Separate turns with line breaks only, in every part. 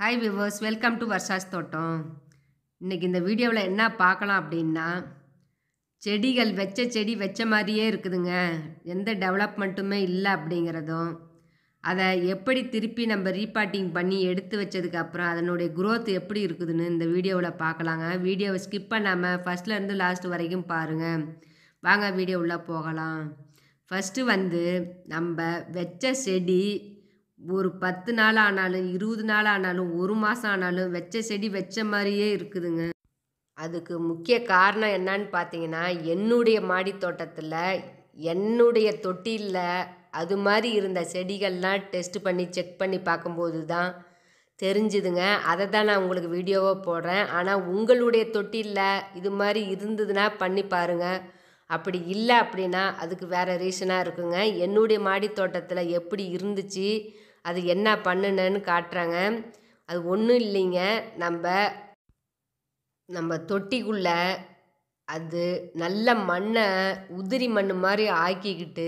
hi viewers welcome to Varsha's தோட்டம் இன்றைக்கி இந்த வீடியோவில் என்ன பார்க்கலாம் அப்படின்னா செடிகள் வச்ச செடி வச்ச மாதிரியே இருக்குதுங்க எந்த டெவலப்மெண்ட்டுமே இல்லை அப்படிங்கிறதும் அதை எப்படி திருப்பி நம்ம ரீபாட்டிங் பண்ணி எடுத்து வச்சதுக்கு அப்புறம் அதனுடைய growth எப்படி இருக்குதுன்னு இந்த வீடியோவில் பார்க்கலாங்க வீடியோவை ஸ்கிப் பண்ணாமல் ஃபஸ்ட்லேருந்து லாஸ்ட் வரைக்கும் பாருங்கள் வாங்க வீடியோ உள்ளே போகலாம் ஃபஸ்ட்டு வந்து நம்ம வச்ச செடி ஒரு பத்து நாள் ஆனாலும் இருபது நாள் ஆனாலும் ஒரு மாதம் ஆனாலும் வச்ச செடி வச்ச மாதிரியே இருக்குதுங்க அதுக்கு முக்கிய காரணம் என்னன்னு பார்த்தீங்கன்னா என்னுடைய மாடி தோட்டத்தில் என்னுடைய தொட்டியில் அது மாதிரி இருந்த செடிகள்லாம் டெஸ்ட் பண்ணி செக் பண்ணி பார்க்கும்போது தான் தெரிஞ்சுதுங்க அதை தான் நான் உங்களுக்கு வீடியோவாக போடுறேன் ஆனால் உங்களுடைய தொட்டியில் இது மாதிரி இருந்ததுன்னா பண்ணி பாருங்கள் அப்படி இல்லை அப்படின்னா அதுக்கு வேறு ரீசனாக இருக்குங்க என்னுடைய மாடி தோட்டத்தில் எப்படி இருந்துச்சு அது என்ன பண்ணுனேன்னு காட்டுறாங்க அது ஒன்றும் இல்லைங்க நம்ம நம்ம தொட்டிக்குள்ளே அது நல்ல மண்ணை உதிரி மண் மாதிரி ஆக்கிக்கிட்டு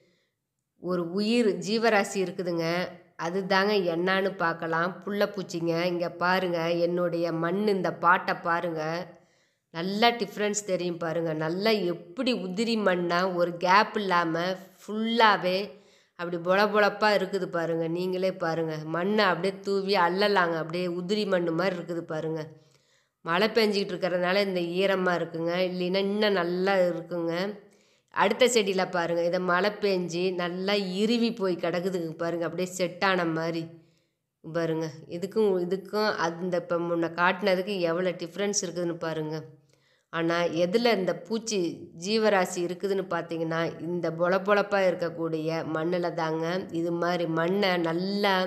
ஒரு உயிர் ஜீவராசி இருக்குதுங்க அது தாங்க என்னான்னு பார்க்கலாம் புள்ளப்பூச்சிங்க இங்கே பாருங்கள் என்னுடைய மண் இந்த பாட்டை பாருங்கள் நல்லா டிஃப்ரென்ஸ் தெரியும் பாருங்கள் நல்லா எப்படி உதிரி மண்ணாக ஒரு கேப் இல்லாமல் ஃபுல்லாகவே அப்படி பொல பொலப்பாக இருக்குது பாருங்கள் நீங்களே பாருங்கள் மண்ணை அப்படியே தூவி அள்ளலாங்க அப்படியே உதிரி மண் மாதிரி இருக்குது பாருங்கள் மழை பெஞ்சிக்கிட்டு இருக்கிறதுனால இந்த ஈரமாக இருக்குங்க இல்லைன்னா இன்னும் நல்லா இருக்குங்க அடுத்த செடியில் பாருங்கள் இதை மழை பெஞ்சி நல்லா இறுவி போய் கிடக்குதுங்க பாருங்கள் அப்படியே செட்டான மாதிரி பாருங்க இதுக்கும் இதுக்கும் அந்த இப்போ முன்ன காட்டினதுக்கு எவ்வளோ டிஃப்ரென்ஸ் இருக்குதுன்னு பாருங்கள் ஆனால் எதில் இந்த பூச்சி ஜீவராசி இருக்குதுன்னு பார்த்தீங்கன்னா இந்த பொல பொலப்பாக இருக்கக்கூடிய மண்ணில் தாங்க இது மாதிரி மண்ணை நல்லா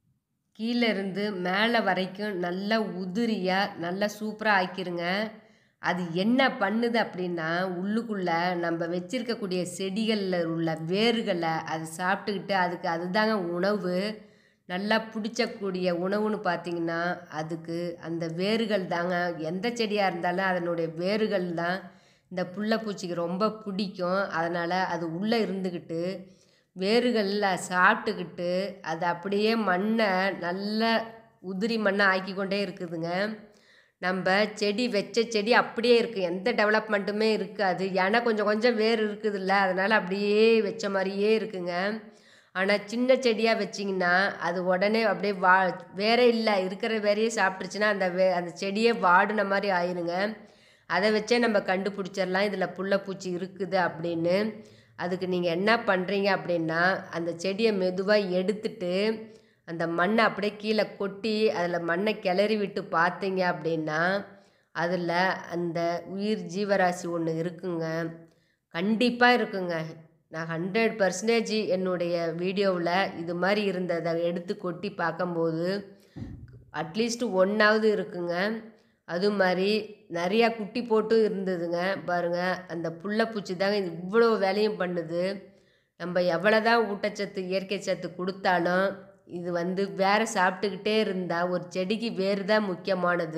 கீழே இருந்து மேலே வரைக்கும் நல்லா உதிரியாக நல்லா சூப்பராக ஆக்கிருங்க அது என்ன பண்ணுது அப்படின்னா உள்ளுக்குள்ளே நம்ம வச்சிருக்கக்கூடிய செடிகளில் உள்ள வேர்களை அது சாப்பிட்டுக்கிட்டு அதுக்கு அதுதாங்க உணவு நல்லா பிடிச்சக்கூடிய உணவுன்னு பார்த்தீங்கன்னா அதுக்கு அந்த வேர்கள் தாங்க எந்த செடியாக இருந்தாலும் அதனுடைய வேர்கள் தான் இந்த புள்ளப்பூச்சிக்கு ரொம்ப பிடிக்கும் அதனால் அது உள்ளே இருந்துக்கிட்டு வேர்களில் சாப்பிட்டுக்கிட்டு அது அப்படியே மண்ணை நல்ல உதிரி மண்ணை ஆக்கி கொண்டே இருக்குதுங்க நம்ம செடி வச்ச செடி அப்படியே இருக்குது எந்த டெவலப்மெண்ட்டுமே இருக்காது ஏன்னா கொஞ்சம் கொஞ்சம் வேர் இருக்குதுல்ல அதனால் அப்படியே வச்ச மாதிரியே இருக்குங்க ஆனால் சின்ன செடியாக வச்சிங்கன்னா அது உடனே அப்படியே வா வேறே இல்லை இருக்கிற வேறையே சாப்பிட்ருச்சுன்னா அந்த வே அந்த செடியே வாடின மாதிரி ஆயிருங்க அதை வச்சே நம்ம கண்டுபிடிச்சிடலாம் இதில் புள்ளப்பூச்சி இருக்குது அப்படின்னு அதுக்கு நீங்கள் என்ன பண்ணுறீங்க அப்படின்னா அந்த செடியை மெதுவாக எடுத்துட்டு அந்த மண்ணை அப்படியே கீழே கொட்டி அதில் மண்ணை கிளறி விட்டு பார்த்தீங்க அப்படின்னா அதில் அந்த உயிர் ஜீவராசி ஒன்று இருக்குங்க கண்டிப்பாக இருக்குங்க நான் ஹண்ட்ரட் பர்சன்டேஜ் என்னுடைய வீடியோவில் இது மாதிரி இருந்ததை எடுத்து கொட்டி பார்க்கும்போது அட்லீஸ்ட் ஒன்றாவது இருக்குங்க அது மாதிரி நிறையா குட்டி போட்டும் இருந்ததுங்க பாருங்கள் அந்த புள்ளப்பூச்சி தாங்க இது இவ்வளோ வேலையும் பண்ணுது நம்ம எவ்வளோதான் ஊட்டச்சத்து இயற்கை சத்து கொடுத்தாலும் இது வந்து வேறு சாப்பிட்டுக்கிட்டே இருந்தால் ஒரு செடிக்கு வேறு தான் முக்கியமானது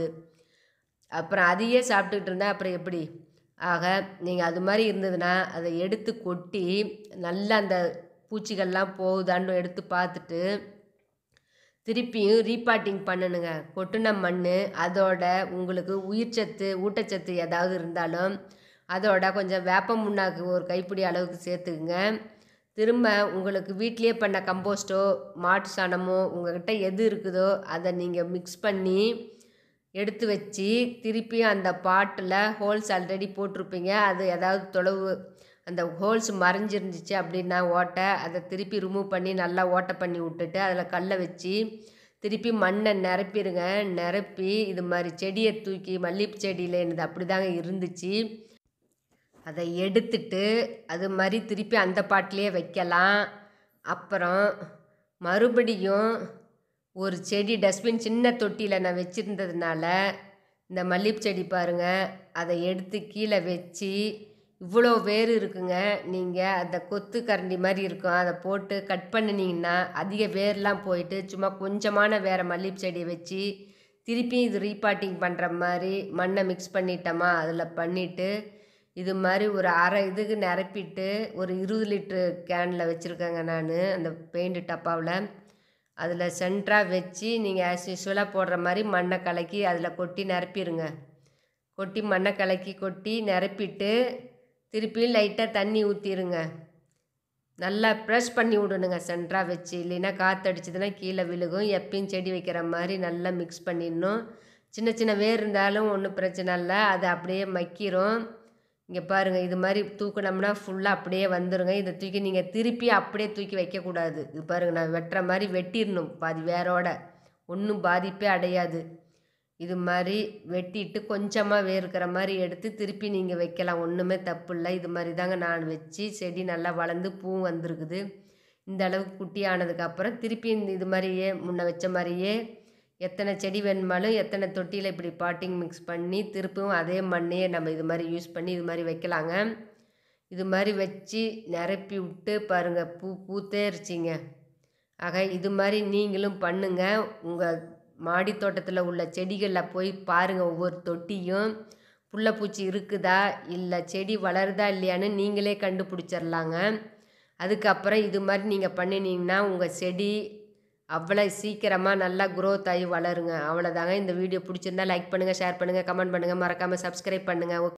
அப்புறம் அதையே சாப்பிட்டுக்கிட்டு இருந்தால் அப்புறம் எப்படி ஆக நீங்கள் அது மாதிரி இருந்ததுன்னா அதை எடுத்து கொட்டி நல்லா அந்த பூச்சிகள்லாம் போகுதான்னு எடுத்து பார்த்துட்டு திருப்பியும் ரீபாட்டிங் பண்ணணுங்க கொட்டின மண் அதோட உங்களுக்கு உயிர்ச்சத்து ஊட்டச்சத்து ஏதாவது இருந்தாலும் அதோட கொஞ்சம் வேப்ப முன்னாக்கு ஒரு கைப்பிடி அளவுக்கு சேர்த்துக்குங்க திரும்ப உங்களுக்கு வீட்லேயே பண்ண கம்போஸ்ட்டோ மாட்டு சாணமோ உங்கள்கிட்ட எது இருக்குதோ அதை நீங்கள் மிக்ஸ் பண்ணி எடுத்து வச்சு திருப்பியும் அந்த பாட்டில் ஹோல்ஸ் ஆல்ரெடி போட்டிருப்பீங்க அது ஏதாவது தொலைவு அந்த ஹோல்ஸ் மறைஞ்சிருந்துச்சு அப்படின்னா ஓட்டை அதை திருப்பி ரிமூவ் பண்ணி நல்லா ஓட்டை பண்ணி விட்டுட்டு அதில் கல்லை வச்சு திருப்பி மண்ணை நிரப்பிடுங்க நிரப்பி இது மாதிரி செடியை தூக்கி மல்லிகைப்பூ செடியில் எனது அப்படி தாங்க இருந்துச்சு அதை எடுத்துட்டு அது மாதிரி திருப்பி அந்த பாட்டிலே வைக்கலாம் அப்புறம் மறுபடியும் ஒரு செடி டஸ்ட்பின் சின்ன தொட்டியில் நான் வச்சுருந்ததுனால இந்த மல்லிகைப்பூ செடி பாருங்கள் அதை எடுத்து கீழே வச்சு இவ்வளோ வேர் இருக்குங்க நீங்கள் அந்த கொத்து கரண்டி மாதிரி இருக்கும் அதை போட்டு கட் பண்ணினீங்கன்னா அதிக வேர்லாம் போயிட்டு சும்மா கொஞ்சமான வேறு மல்லிகைப்பூ செடியை வச்சு திருப்பி இது ரீபாட்டிங் பண்ணுற மாதிரி மண்ணை மிக்ஸ் பண்ணிட்டோமா அதில் பண்ணிவிட்டு இது மாதிரி ஒரு அரை இதுக்கு நிரப்பிட்டு ஒரு இருபது லிட்ரு கேனில் வச்சுருக்கேங்க நான் அந்த பெயிண்ட் டப்பாவில் அதில் சென்டராக வச்சு நீங்கள் ஆஸ் யூஸ்வலாக போடுற மாதிரி மண்ணை கலக்கி அதில் கொட்டி நிரப்பிடுங்க கொட்டி மண்ணை கலக்கி கொட்டி நிரப்பிட்டு திருப்பி லைட்டாக தண்ணி ஊற்றிடுங்க நல்லா ப்ரெஷ் பண்ணி விடணுங்க சென்டராக வச்சு இல்லைன்னா காற்றடிச்சதுன்னா கீழே விழுகும் எப்பயும் செடி வைக்கிற மாதிரி நல்லா மிக்ஸ் பண்ணிடணும் சின்ன சின்ன வேர் இருந்தாலும் ஒன்றும் பிரச்சனை இல்லை அது அப்படியே மக்கிரும் இங்கே பாருங்கள் இது மாதிரி தூக்குனோம்னா ஃபுல்லாக அப்படியே வந்துருங்க இதை தூக்கி நீங்கள் திருப்பி அப்படியே தூக்கி வைக்கக்கூடாது இது பாருங்கள் நான் வெட்டுற மாதிரி வெட்டிடணும் பாதி வேரோட ஒன்றும் பாதிப்பே அடையாது இது மாதிரி வெட்டிட்டு கொஞ்சமாக வேர்க்கிற மாதிரி எடுத்து திருப்பி நீங்கள் வைக்கலாம் ஒன்றுமே தப்பு இல்லை இது மாதிரி தாங்க நான் வச்சு செடி நல்லா வளர்ந்து பூ வந்திருக்குது இந்த அளவுக்கு குட்டி ஆனதுக்கப்புறம் திருப்பி இந்த இது மாதிரியே முன்ன வச்ச மாதிரியே எத்தனை செடி வேணுமாலும் எத்தனை தொட்டியில் இப்படி பாட்டிங் மிக்ஸ் பண்ணி திருப்பவும் அதே மண்ணையே நம்ம இது மாதிரி யூஸ் பண்ணி இது மாதிரி வைக்கலாங்க இது மாதிரி வச்சு நிரப்பி விட்டு பாருங்கள் பூ பூத்தே இருச்சிங்க ஆக இது மாதிரி நீங்களும் பண்ணுங்கள் உங்கள் மாடி தோட்டத்தில் உள்ள செடிகளில் போய் பாருங்கள் ஒவ்வொரு தொட்டியும் புள்ளப்பூச்சி இருக்குதா இல்லை செடி வளருதா இல்லையான்னு நீங்களே கண்டுபிடிச்சிடலாங்க அதுக்கப்புறம் இது மாதிரி நீங்கள் பண்ணினீங்கன்னா உங்கள் செடி அவ்வளோ சீக்கிரமாக நல்லா க்ரோத் ஆகி வளருங்க அவ்வளோதாங்க இந்த வீடியோ பிடிச்சிருந்தா லைக் பண்ணுங்கள் ஷேர் பண்ணுங்கள் கமெண்ட் பண்ணுங்கள் மறக்காமல் சப்ஸ்கிரைப் பண்ணுங்கள்